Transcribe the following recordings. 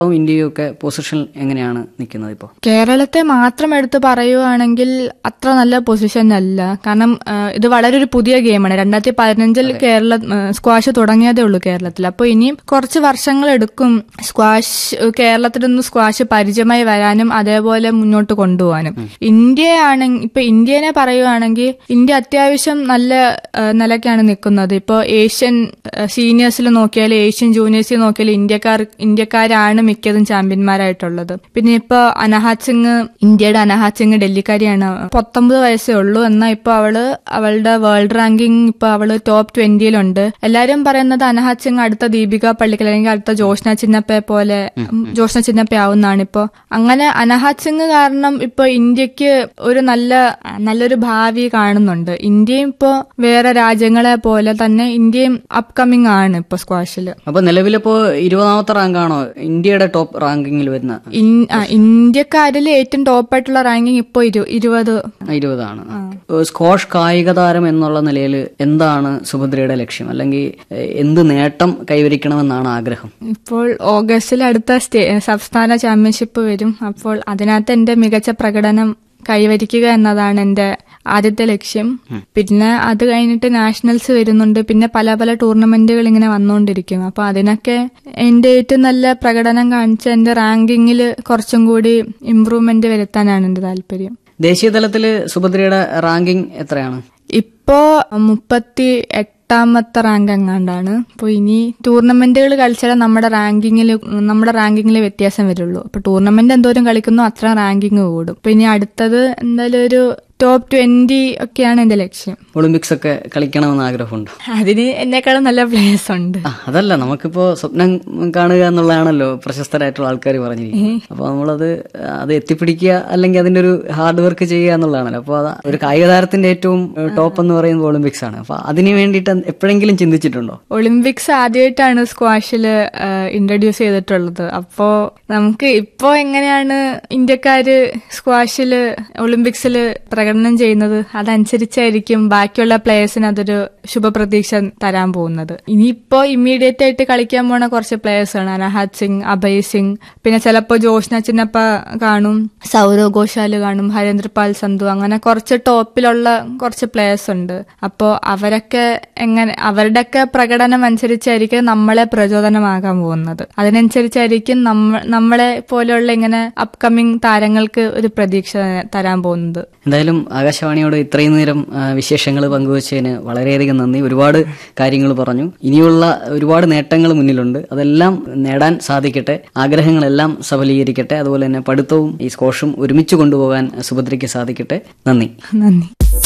അപ്പം ഇന്ത്യയും ഒക്കെ പൊസിഷൻ എങ്ങനെയാണ് നിൽക്കുന്നത് ഇപ്പോൾ കേരളത്തെ മാത്രം എടുത്ത് പറയുവാണെങ്കിൽ അത്ര നല്ല പൊസിഷൻ അല്ല കാരണം ആ, ഇത് വളരെ ഒരു പുതിയ ഗെയിമാണ് രണ്ടായിരത്തി പതിനഞ്ചിൽ കേരള ആ, സ്ക്വാഷ് തുടങ്ങിയതേ ഉള്ളൂ കേരളത്തിൽ അപ്പോൾ ഇനിയും കുറച്ച് വർഷങ്ങൾ എടുക്കും സ്ക്വാഷ് കേരളത്തിലൊന്ന് സ്ക്വാഷ് പരിചയമായി വരാനും അതേപോലെ മുന്നോട്ട് കൊണ്ടുപോകാനും ഇന്ത്യയാണെങ്കിൽ ഇപ്പൊ ഇന്ത്യനെ പറയുവാണെങ്കിൽ ഇന്ത്യ അത്യാവശ്യം നല്ല ആ, നിലയ്ക്കാണ് നിൽക്കുന്നത് ഇപ്പോൾ ഏഷ്യൻ സീനിയേഴ്സിൽ നോക്കിയാൽ ഏഷ്യൻ ജൂനിയേഴ്സിൽ നോക്കിയാൽ ഇന്ത്യക്കാർ ഇന്ത്യക്കാരാണ് മിക്കതും ചാമ്പ്യന്മാരായിട്ടുള്ളത് പിന്നെ ഇപ്പൊ അനഹാത് സിംഗ് ഇന്ത്യയുടെ അനഹാത് സിംഗ് ഡൽഹിക്കാരിയാണ് പത്തൊമ്പത് വയസ്സേ ഉള്ളൂ എന്നാൽ ഇപ്പൊ അവള് അവളുടെ വേൾഡ് റാങ്കിങ് ഇപ്പൊ അവള് ടോപ്പ് ട്വന്റിയിലുണ്ട് എല്ലാരും പറയുന്നത് അനഹാത് സിംഗ് അടുത്ത ദീപിക പള്ളിക്കൽ അല്ലെങ്കിൽ അടുത്ത ജോഷ്ന ചിന്നപ്പയെ പോലെ ഉം, ജോഷ്ന ചിന്നപ്പ ആവുന്നതാണ് ഇപ്പൊ അങ്ങനെ അനഹാത് സിംഗ് കാരണം ഇപ്പൊ ഇന്ത്യക്ക് ഒരു നല്ല നല്ലൊരു ഭാവി കാണുന്നുണ്ട് ഇന്ത്യയും ഇപ്പോ വേറെ രാജ്യങ്ങളെ പോലെ തന്നെ ഇന്ത്യയും അപ്കമിങ് ആണ് ഇപ്പൊ സ്ക്വാഷില് അപ്പൊ നിലവിലിപ്പോ ഇരുപതാമത്തെ റാങ്കാണോ ഇന്ത്യയുടെ ടോപ്പ് റാങ്കിങ്ങിൽ വരുന്ന ഇൻ- ആ, ഇന്ത്യക്കാരിൽ ഏറ്റവും ടോപ്പായിട്ടുള്ള റാങ്കിങ് ഇപ്പൊ ഇരു- ഇരുപത് ഇരുപതാണ് സ്ക്വാഷ് കായിക താരം എന്നുള്ള നിലയിൽ എന്താണ് സുഭദ്രയുടെ ലക്ഷ്യം അല്ലെങ്കിൽ ഏഹ്, എന്ത് നേട്ടം കൈവരിക്കണമെന്നാണ് ആഗ്രഹം ഇപ്പോൾ ഓഗസ്റ്റിൽ അടുത്ത സ്റ്റേ സംസ്ഥാന ചാമ്പ്യൻഷിപ്പ് വരും അപ്പോൾ അതിനകത്ത് എന്റെ മികച്ച പ്രകടനം കൈവരിക്കുക എന്നതാണ് എന്റെ ആദ്യത്തെ ലക്ഷ്യം പിന്നെ അത് കഴിഞ്ഞിട്ട് നാഷണൽസ് വരുന്നുണ്ട് പിന്നെ പല പല ടൂർണമെന്റുകൾ ഇങ്ങനെ വന്നുകൊണ്ടിരിക്കും അപ്പൊ അതിനൊക്കെ എന്റെ ഏറ്റവും നല്ല പ്രകടനം കാണിച്ച എന്റെ റാങ്കിങ്ങിൽ കുറച്ചും കൂടി ഇമ്പ്രൂവ്മെന്റ് വരുത്താനാണ് എന്റെ താല്പര്യം ദേശീയ തലത്തിൽ സുഭദ്രയുടെ റാങ്കിങ് എത്രയാണ് ഇപ്പോ മുപ്പത്തി എട്ടാമത്തെ റാങ്ക് എങ്ങാണ്ടാണ് അപ്പോൾ ഇനി ടൂർണമെന്റുകൾ കളിച്ചാൽ നമ്മുടെ റാങ്കിങ്ങിൽ നമ്മുടെ റാങ്കിങ്ങിൽ വ്യത്യാസം വരുള്ളൂ അപ്പൊ ടൂർണമെന്റ് എന്തോരം കളിക്കുന്നു അത്ര റാങ്കിങ് കൂടും അപ്പൊ ഇനി അടുത്തത് എന്തായാലും ഒരു ടോപ്പ് ട്വന്റി ഒക്കെയാണ് എന്റെ ലക്ഷ്യം ഒളിമ്പിക്സ് ഒക്കെ കളിക്കണമെന്ന് ആഗ്രഹമുണ്ട് അതിന് എന്നെക്കാളും നല്ല പ്ലേയേഴ്സ് ഉണ്ട് ആ, അതല്ല നമുക്കിപ്പോ സ്വപ്നം കാണുക എന്നുള്ളതാണല്ലോ പ്രശസ്തരായിട്ടുള്ള ആൾക്കാർ പറഞ്ഞിരിക്കുന്നത് അപ്പൊ നമ്മളത് അത് എത്തിപ്പിടിക്കുക അല്ലെങ്കിൽ അതിന്റെ ഒരു ഹാർഡ് വർക്ക് ചെയ്യുക എന്നുള്ളതാണല്ലോ അപ്പൊ അത് ഒരു കായിക താരത്തിന്റെ ഏറ്റവും ടോപ്പ് എന്ന് പറയുന്നത് ഒളിമ്പിക്സ് ആണ് അപ്പൊ അതിന് വേണ്ടിയിട്ട് എപ്പോഴെങ്കിലും ചിന്തിച്ചിട്ടുണ്ടോ ഒളിമ്പിക്സ് ആദ്യമായിട്ടാണ് സ്ക്വാഷില് ഇൻട്രൊഡ്യൂസ് ചെയ്തിട്ടുള്ളത് അപ്പോ നമുക്ക് ഇപ്പോ എങ്ങനെയാണ് ഇന്ത്യക്കാര് സ്ക്വാഷില് ഒളിമ്പിക്സില് പ്രകടനം ചെയ്യുന്നത് അതനുസരിച്ചായിരിക്കും ബാക്കിയുള്ള പ്ലേയേഴ്സിന് അതൊരു ശുഭപ്രതീക്ഷ തരാൻ പോകുന്നത് ഇനിയിപ്പോ ഇമ്മീഡിയറ്റ് ആയിട്ട് കളിക്കാൻ പോണ കുറച്ച് പ്ലേയേഴ്സ് ആണ് അനഹാത് സിംഗ് അഭയ് സിംഗ് പിന്നെ ചിലപ്പോ ജോഷ്ന ചിന്നപ്പ കാണും സൗരവ് ഘോഷാല് കാണും ഹരേന്ദ്രപാൽ സന്ധു അങ്ങനെ കുറച്ച് ടോപ്പിലുള്ള കുറച്ച് പ്ലേയേഴ്സ് ഉണ്ട് അപ്പോ അവരൊക്കെ എങ്ങനെ അവരുടെയൊക്കെ പ്രകടനം അനുസരിച്ചായിരിക്കും നമ്മളെ പ്രചോദനമാകാൻ പോകുന്നത് അതിനനുസരിച്ചായിരിക്കും നമ്മ നമ്മളെ പോലെയുള്ള ഇങ്ങനെ അപ്കമിങ് താരങ്ങൾക്ക് ഒരു പ്രതീക്ഷ തരാൻ പോകുന്നത് എന്തായാലും ആകാശവാണിയോട് ഇത്രയും നേരം വിശേഷങ്ങൾ പങ്കുവച്ചതിന് വളരെയധികം നന്ദി ഒരുപാട് കാര്യങ്ങൾ പറഞ്ഞു ഇനിയുള്ള ഒരുപാട് നേട്ടങ്ങൾ മുന്നിലുണ്ട് അതെല്ലാം നേടാൻ സാധിക്കട്ടെ ആഗ്രഹങ്ങളെല്ലാം സഫലീകരിക്കട്ടെ അതുപോലെ തന്നെ പഠിത്തവും ഈ സ്കോഷും ഒരുമിച്ച് കൊണ്ടുപോകാൻ സുഭദ്രയ്ക്ക് സാധിക്കട്ടെ നന്ദി നന്ദി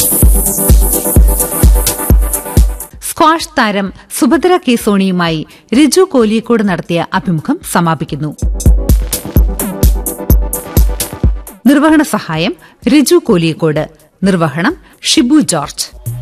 സ്ക്വാഷ് താരം സുഭദ്ര കെ സോണിയുമായി റിജു കോലിയക്കോട് നടത്തിയ അഭിമുഖം സമാപിക്കുന്നു നിർവഹണ സഹായം റിജു കോലിയക്കോട് നിർവഹണം ഷിബു ജോർജ്